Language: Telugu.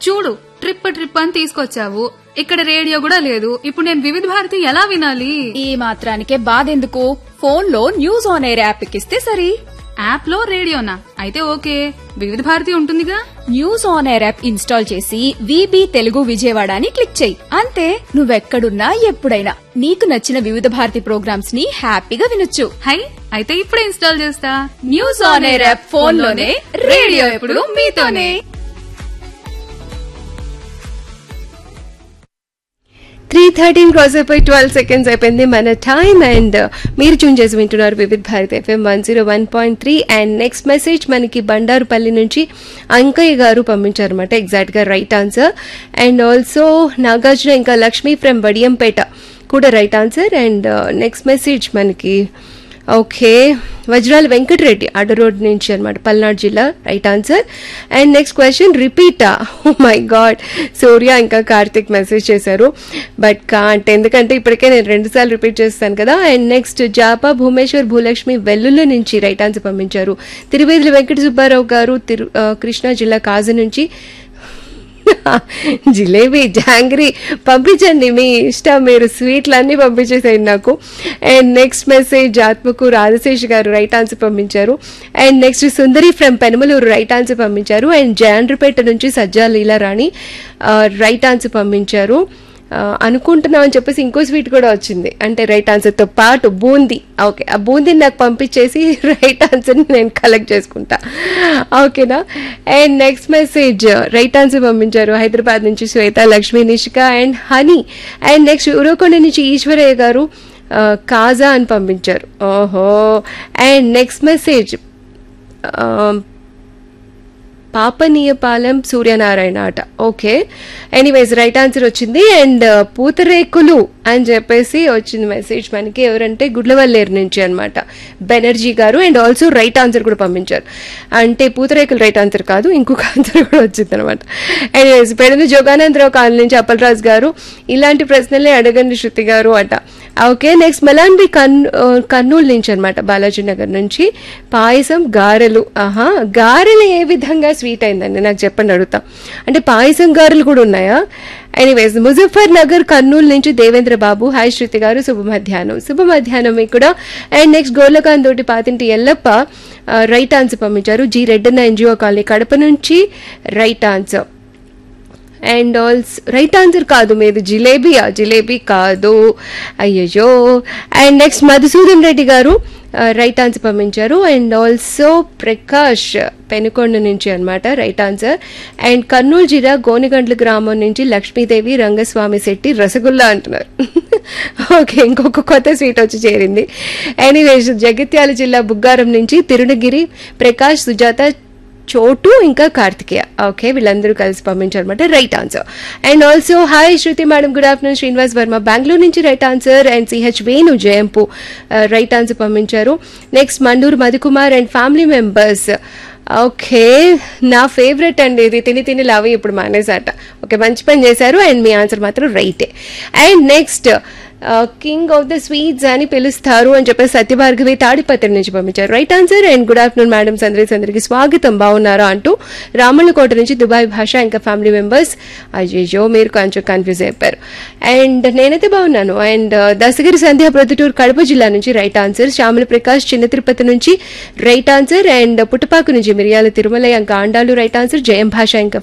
చూడు ట్రిప్ ట్రిప్ అని తీసుకొచ్చావు ఇక్కడ రేడియో కూడా లేదు ఇప్పుడు నేను వివిధ భారతి ఎలా వినాలి ఈ మాత్రానికే బాధెందుకు ఫోన్ లో న్యూస్ ఆన్ ఎయిర్ యాప్ ఎక్కిస్తే సరి యాప్ లో రేడియోనా అయితే ఓకే వివిధ భారతి ఉంటుందిగా news on air app install చేసి విబి తెలుగు విజయవాడ అని క్లిక్ చేయి అంతే నువ్వెక్కడున్నా ఎప్పుడైనా నీకు నచ్చిన వివిధ భారతి ప్రోగ్రామ్స్ ని హ్యాపీగా వినొచ్చు హై అయితే ఇప్పుడే ఇన్స్టాల్ చేస్తా news on air app phone లోనే రేడియో ఎప్పుడు మీతోనే త్రీ థర్టీన్ క్రాస్ అయిపోయి ట్వెల్వ్ సెకండ్స్ అయిపోయింది మన టైం అండ్ మీరు చూన్ చేసి వింటున్నారు Vividh Bharat FM one zero one point three and next message మనకి బండారుపల్లి నుంచి అంకయ్య గారు పంపించారు అనమాట ఎగ్జాక్ట్గా right answer and also Nagarjuna ఇంకా లక్ష్మీ ఫ్రమ్ వడియంపేట కూడా right answer and next message మనకి ఓకే వజ్రాల వెంకటరెడ్డి అడ్డ రోడ్ నుంచి అనమాట పల్నాడు జిల్లా right answer and next question రిపీటా ఓ మై గాడ్ సూర్య ఇంకా కార్తిక్ మెసేజ్ చేశారు బట్ కాంట్ ఎందుకంటే ఇప్పటికే నేను రెండు సార్లు రిపీట్ చేస్తాను కదా అండ్ నెక్స్ట్ జాపా భూమేశ్వర్ భూలక్ష్మి వెల్లుల్లి నుంచి రైట్ ఆన్సర్ పంపించారు తిరువేదుల వెంకట సుబ్బారావు గారు తిరు ఆ, కృష్ణా జిల్లా కాజు నుంచి జిలేబీ జాంగ్రీ పంపించండి మీ ఇష్టం మీరు స్వీట్లు అన్నీ పంపించేసేయండి నాకు అండ్ నెక్స్ట్ మెసేజ్ ఆత్మకు రాజశేష్ గారు రైట్ ఆన్సర్ పంపించారు and next Sundari from Penamaluru right answer పంపించారు అండ్ జాండ్రపేట నుంచి సజ్జా లీలారాణి రైట్ ఆన్సర్ పంపించారు ఆ, అనుకుంటున్నాం అని చెప్పేసి ఇంకో స్వీట్ కూడా వచ్చింది అంటే రైట్ ఆన్సర్తో పాటు బూందీ ఓకే ఆ బూందీని నాకు పంపించేసి రైట్ ఆన్సర్ని నేను కలెక్ట్ చేసుకుంటా ఓకేనా and next message right answer పంపించారు హైదరాబాద్ నుంచి Shweta Lakshmi Nishika and honey and next Uravakonda నుంచి ఈశ్వరయ్య గారు ఆ, కాజా అని పంపించారు ఓహో and next message Papaniyapalem Suryanarayana ఆట ఓకే ఎనీవేస్ రైట్ ఆన్సర్ వచ్చింది అండ్ పూతరేకులు అని చెప్పేసి వచ్చింది మెసేజ్ మనకి ఎవరంటే గుడ్లవల్లేరు నుంచి అనమాట బెనర్జీ గారు అండ్ ఆల్సో రైట్ ఆన్సర్ కూడా పంపించారు అంటే పూతరేకులు రైట్ ఆన్సర్ కాదు ఇంకొక ఆన్సర్ కూడా వచ్చింది అనమాట ఎనీవేస్ పెడన జోగానందరావు కాలనీ నుంచి అప్పలరాజు గారు ఇలాంటి ప్రశ్నలే అడగండి శృతి గారు అట ఓకే నెక్స్ట్ మలాన్బి కన్ కర్నూలు నుంచి అనమాట బాలాజీ నగర్ నుంచి పాయసం గారెలు ఆహా గారెలు ఏ విధంగా స్వీట్ అయిందండి నాకు చెప్పండి అడుగుతా అంటే పాయసం గారెలు కూడా ఉన్నాయా ఎనీవేస్ ముజఫర్ నగర్ కర్నూలు నుంచి దేవేంద్ర బాబు హాయ్ శృతి గారు శుభ మధ్యాహ్నం శుభ మధ్యాహ్నం మీకు కూడా అండ్ నెక్స్ట్ గోర్లకాంత్ తోటి పాతింటి ఎల్లప్ప రైట్ ఆన్సర్ పంపించారు G Reddanna NGO colony Kadapa నుంచి right answer and also right answer కాదు మీది జిలేబియా జిలేబీ కాదు అయ్యయ్యో అండ్ నెక్స్ట్ మధుసూదన్ రెడ్డి గారు రైట్ ఆన్సర్ పంపించారు అండ్ ఆల్సో ప్రకాష్ పెనుకొండ నుంచి అన్నమాట రైట్ ఆన్సర్ అండ్ కర్నూలు జిల్లా గోనిగండ్ల గ్రామం నుంచి లక్ష్మీదేవి రంగస్వామి శెట్టి రసగుల్లా అంటున్నారు ఓకే ఇంకొక కొత్త స్వీట్ వచ్చి చేరింది ఎనీవేస్ జగిత్యాల జిల్లా బుగ్గారం నుంచి తిరుణగిరి ప్రకాష్ సుజాత చోటు ఇంకా కార్తికేయ ఓకే వీళ్ళందరూ కలిసి పంపించారు అనమాట right answer and also hi Shruti madam good afternoon Srinivas Varma Bengaluru నుంచి right answer and CH Venu జయంపు రైట్ ఆన్సర్ పంపించారు next Manduru Madhukumar and family members okay నా ఫేవరెట్ అండి ఇది తిని తిని లావి ఇప్పుడు మానేసాట ఓకే మంచి పని చేశారు అండ్ మీ ఆన్సర్ మాత్రం రైటే and next king of the sweets అని పిలుస్తారు అని చెప్పేసి సత్యభార్గవి తాడిపత్రి నుంచి పంపించారు right answer and good afternoon madam అందరికి అందరికి స్వాగతం బాగున్నారా అంటూ రామళ్ళకోట నుంచి దుబాయ్ భాష ఇంకా ఫ్యామిలీ మెంబర్స్ అయ్యో మీరు కొంచెం కన్ఫ్యూజ్ అయిపోయారు అండ్ నేనైతే బాగున్నాను అండ్ దశగిరి సంధ్య ప్రొద్దుటూరు కడప జిల్లా నుంచి రైట్ ఆన్సర్ శ్యామల ప్రకాష్ చిన్న తిరుపతి నుంచి రైట్ ఆన్సర్ అండ్ పుట్టపాకు నుంచి మిరియాల తిరుమల ఇంకా ఆండాలు రైట్ ఆన్సర్ జయం భాష ఇంకా